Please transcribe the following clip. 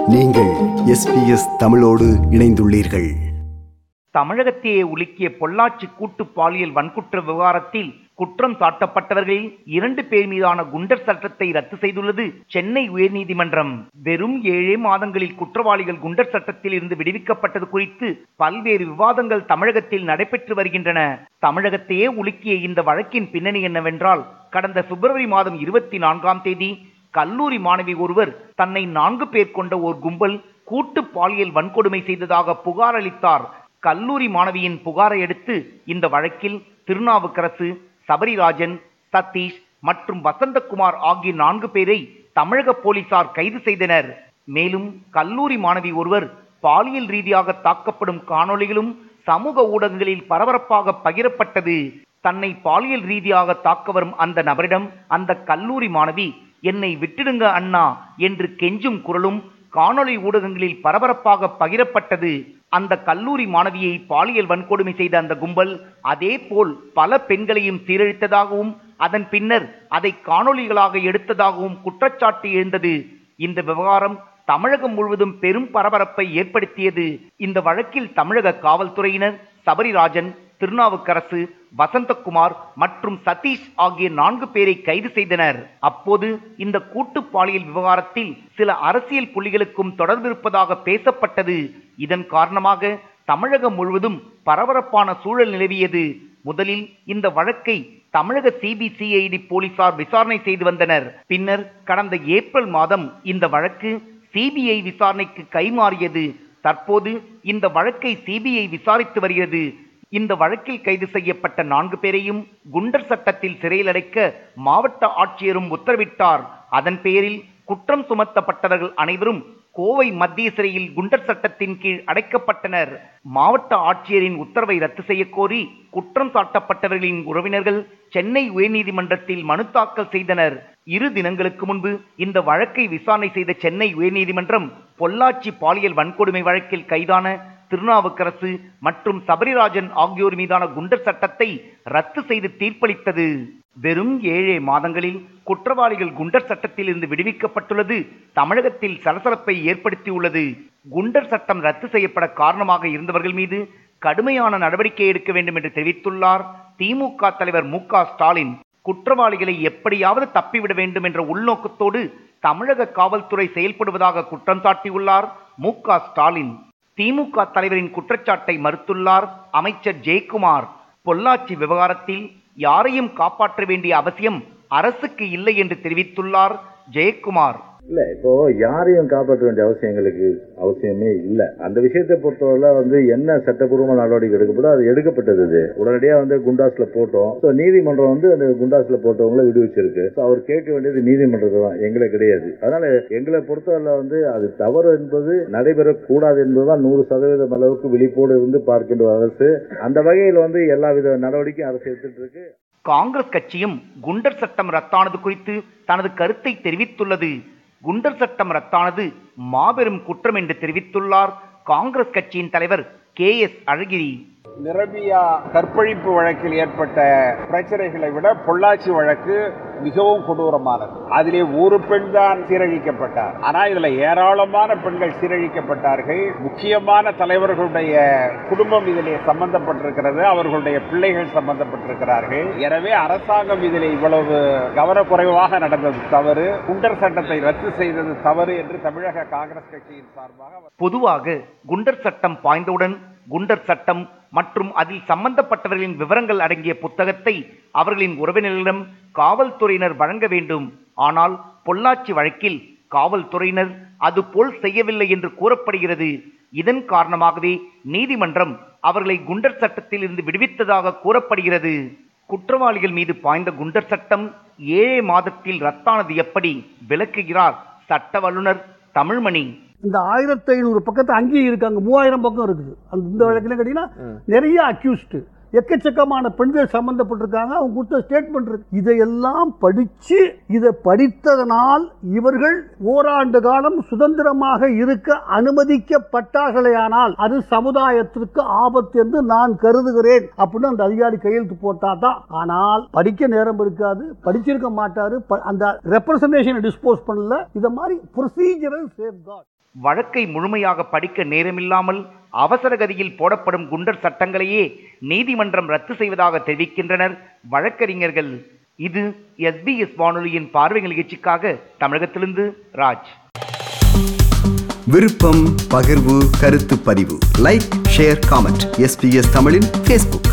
நீங்கள் எஸ்பிஎஸ் தமிழோடு இணைந்துள்ளீர்கள் தமிழகத்தையே உலுக்கிய பொள்ளாச்சி கூட்டு பாலியல் வன்குற்ற விவகாரத்தில் குற்றம் சாட்டப்பட்டவர்களில் இரண்டு பேர் மீதான குண்டர் சட்டத்தை ரத்து செய்துள்ளது சென்னை உயர்நீதிமன்றம் வெறும் ஏழே மாதங்களில் குற்றவாளிகள் குண்டர் சட்டத்தில் இருந்து விடுவிக்கப்பட்டது குறித்து பல்வேறு விவாதங்கள் தமிழகத்தில் நடைபெற்று வருகின்றன தமிழகத்தையே உலுக்கிய இந்த வழக்கின் பின்னணி என்னவென்றால் கடந்த பிப்ரவரி மாதம் இருபத்தி நான்காம் தேதி கல்லூரி மாணவி ஒருவர் தன்னை நான்கு பேர் கொண்ட ஓர் கும்பல் கூட்டு பாலியல் வன்கொடுமை செய்ததாக புகார் அளித்தார் கல்லூரி மாணவியின் புகாரை அடுத்து இந்த வழக்கில் திருநாவுக்கரசு சபரிராஜன் சதீஷ் மற்றும் வசந்தகுமார் ஆகிய நான்கு பேரை தமிழக போலீசார் கைது செய்தனர் மேலும் கல்லூரி மாணவி ஒருவர் பாலியல் ரீதியாக தாக்கப்படும் காணொளிகளும் சமூக ஊடகங்களில் பரபரப்பாக பகிரப்பட்டது தன்னை பாலியல் ரீதியாக தாக்க வரும் அந்த நபரிடம் அந்த கல்லூரி மாணவி என்னை விட்டுடுங்க அண்ணா என்று கெஞ்சும் குரலும் காணொளி ஊடகங்களில் பரபரப்பாக பகிரப்பட்டது அந்த கல்லூரி மாணவியை பாலியல் வன்கொடுமை செய்த அந்த கும்பல் அதே போல் பல பெண்களையும் சீரழித்ததாகவும் அதன் பின்னர் அதை காணொளிகளாக எடுத்ததாகவும் குற்றச்சாட்டு எழுந்தது இந்த விவகாரம் தமிழகம் முழுவதும் பெரும் பரபரப்பை ஏற்படுத்தியது இந்த வழக்கில் தமிழக காவல்துறையினர் சபரிராஜன் திருநாவுக்கரசு வசந்தகுமார் மற்றும் சதீஷ் ஆகிய நான்கு பேரை கைது செய்தனர் அப்போது இந்த கூட்டு பாலியல் விவகாரத்தில் சில அரசியல் புள்ளிகளுக்கும் தொடர்பு இருப்பதாக பேசப்பட்டது இதன் காரணமாக தமிழகம் முழுவதும் பரபரப்பான சூழல் நிலவியது முதலில் இந்த வழக்கை தமிழக சிபிசிஐடி போலீசார் விசாரணை செய்து வந்தனர் பின்னர் கடந்த ஏப்ரல் மாதம் இந்த வழக்கு சிபிஐ விசாரணைக்கு கைமாறியது தற்போது இந்த வழக்கை சிபிஐ விசாரித்து வருகிறது இந்த வழக்கில் கைது செய்யப்பட்ட நான்கு பேரையும் குண்டர் சட்டத்தில் சிறையில் அடைக்க மாவட்ட ஆட்சியரும் உத்தரவிட்டார் அதன் பேரில் குற்றம் சுமத்தப்பட்டவர்கள் அனைவரும் கோவை மத்திய சிறையில் குண்டர் சட்டத்தின் கீழ் அடைக்கப்பட்டனர் மாவட்ட ஆட்சியரின் உத்தரவை ரத்து செய்ய கோரி குற்றம் சாட்டப்பட்டவர்களின் உறவினர்கள் சென்னை உயர்நீதிமன்றத்தில் மனு தாக்கல் செய்தனர் இரு தினங்களுக்கு முன்பு இந்த வழக்கை விசாரணை செய்த சென்னை உயர்நீதிமன்றம் பொள்ளாச்சி பாலியல் வன்கொடுமை வழக்கில் கைதான திருநாவுக்கரசு மற்றும் சபரிராஜன் ஆகியோர் மீதான குண்டர் சட்டத்தை ரத்து செய்து தீர்ப்பளித்தது வெறும் ஏழே மாதங்களில் குற்றவாளிகள் குண்டர் சட்டத்தில் இருந்து விடுவிக்கப்பட்டுள்ளது தமிழகத்தில் சலசலப்பை ஏற்படுத்தியுள்ளது குண்டர் சட்டம் ரத்து செய்யப்பட காரணமாக இருந்தவர்கள் மீது கடுமையான நடவடிக்கை எடுக்க வேண்டும் என்று தெரிவித்துள்ளார் திமுக தலைவர் மு க ஸ்டாலின் குற்றவாளிகளை எப்படியாவது தப்பிவிட வேண்டும் என்ற உள்நோக்கத்தோடு தமிழக காவல்துறை செயல்படுவதாக குற்றம் சாட்டியுள்ளார் மு க ஸ்டாலின் திமுக தலைவரின் குற்றச்சாட்டை மறுத்துள்ளார் அமைச்சர் ஜெயக்குமார் பொள்ளாச்சி விவகாரத்தில் யாரையும் காப்பாற்ற வேண்டிய அவசியம் அரசுக்கு இல்லை என்று தெரிவித்துள்ளார் ஜெயக்குமார் இல்ல இப்போ யாரையும் காப்பாற்ற வேண்டிய அவசியம் எங்களுக்கு அவசியமே இல்ல அந்த விஷயத்தை பொறுத்தவரை வந்து என்ன சட்டப்பூர்வ நடவடிக்கை எடுக்கப்படும் அது எடுக்கப்பட்டது இது உடனடியா வந்து குண்டாஸ்ல போட்டோம் ஸோ நீதிமன்றம் வந்து அந்த குண்டாஸ்ல போட்டவங்கள விடுவிச்சிருக்கு ஸோ அவர் கேட்க வேண்டியது நீதிமன்றத்தை தான் எங்களை கிடையாது அதனால எங்களை பொறுத்தவரை வந்து அது தவறு என்பது நடைபெறக்கூடாது என்பதுதான் நூறு சதவீதம் அளவுக்கு விழிப்போடு இருந்து பார்க்கின்ற அரசு அந்த வகையில் வந்து எல்லா வித நடவடிக்கையும் அரசு எடுத்துட்டு இருக்கு காங்கிரஸ் கட்சியும் குண்டர் சட்டம் ரத்தானது குறித்து தனது கருத்தை தெரிவித்துள்ளது குண்டர் சட்டம் ரத்தானது மாபெரும் குற்றம் என்று தெரிவித்துள்ளார் காங்கிரஸ் கட்சியின் தலைவர் கே எஸ் அழகிரி நிரபியா கற்பழிப்பு வழக்கில் ஏற்பட்ட பிரச்சனைகளை விட பொள்ளாச்சி வழக்கு மிகவும் கொடூரமானது அதிலே ஒரு பெண் தான் சீரழிக்கப்பட்டார் ஆனா இதுல ஏராளமான பெண்கள் சீரழிக்கப்பட்டார்கள் முக்கியமான தலைவர்களுடைய குடும்பம் இதிலே சம்பந்தப்பட்டிருக்கிறது அவர்களுடைய பிள்ளைகள் சம்பந்தப்பட்டிருக்கிறார்கள் எனவே அரசாங்கம் இதிலே இவ்வளவு கவனக்குறைவாக நடந்தது தவறு குண்டர் சட்டத்தை ரத்து செய்தது தவறு என்று தமிழக காங்கிரஸ் கட்சியின் சார்பாக பொதுவாக குண்டர் சட்டம் பாய்ந்தவுடன் குண்டர் சட்டம் மற்றும் அதில் சம்பந்தப்பட்டவர்களின் விவரங்கள் அடங்கிய புத்தகத்தை அவர்களின் உறவினர்களிடம் காவல்துறையினர் வழங்க வேண்டும் ஆனால் பொள்ளாச்சி வழக்கில் காவல்துறையினர் அதுபோல் செய்யவில்லை என்று கூறப்படுகிறது இதன் காரணமாகவே நீதிமன்றம் அவர்களை குண்டர் சட்டத்தில் இருந்து விடுவித்ததாக கூறப்படுகிறது குற்றவாளிகள் மீது பாய்ந்த குண்டர் சட்டம் ஏழே மாதத்தில் ரத்தானது எப்படி விளக்குகிறார் சட்ட வல்லுனர் தமிழ்மணி இந்த ஆயிரத்தி ஐநூறு பக்கத்து அங்கேயும் இருக்கு அங்கே மூவாயிரம் பக்கம் இருக்குது அந்த இந்த வழக்கில் கேட்டிங்கன்னா நிறைய அக்யூஸ்டு எக்கச்சக்கமான பெண்கள் சம்பந்தப்பட்டிருக்காங்க அவங்க கொடுத்த ஸ்டேட்மெண்ட் இருக்கு இதையெல்லாம் படித்து இதை படித்ததனால் இவர்கள் ஓராண்டு காலம் சுதந்திரமாக இருக்க அனுமதிக்கப்பட்டார்களேயானால் அது சமுதாயத்திற்கு ஆபத்து என்று நான் கருதுகிறேன் அப்படின்னு அந்த அதிகாரி கையெழுத்து போட்டா தான் ஆனால் படிக்க நேரம் இருக்காது படிச்சிருக்க மாட்டாரு ப- அந்த ரெப்ரசன்டேஷனை டிஸ்போஸ் பண்ணல இதை மாதிரி ப்ரொசீஜரல் சேஃப் வழக்கை முழுமையாக படிக்க நேரமில்லாமல் அவசர கதியில் போடப்படும் குண்டர் சட்டங்களையே நீதிமன்றம் ரத்து செய்வதாக தெரிவிக்கின்றனர் வழக்கறிஞர்கள் இது எஸ்பிஎஸ் வானொலியின் பார்வை நிகழ்ச்சிக்காக தமிழகத்திலிருந்து ராஜ் விருப்பம் பகிர்வு கருத்து பதிவு லைக் ஷேர் காமெண்ட் எஸ்பிஎஸ் தமிழின் ஃபேஸ்புக்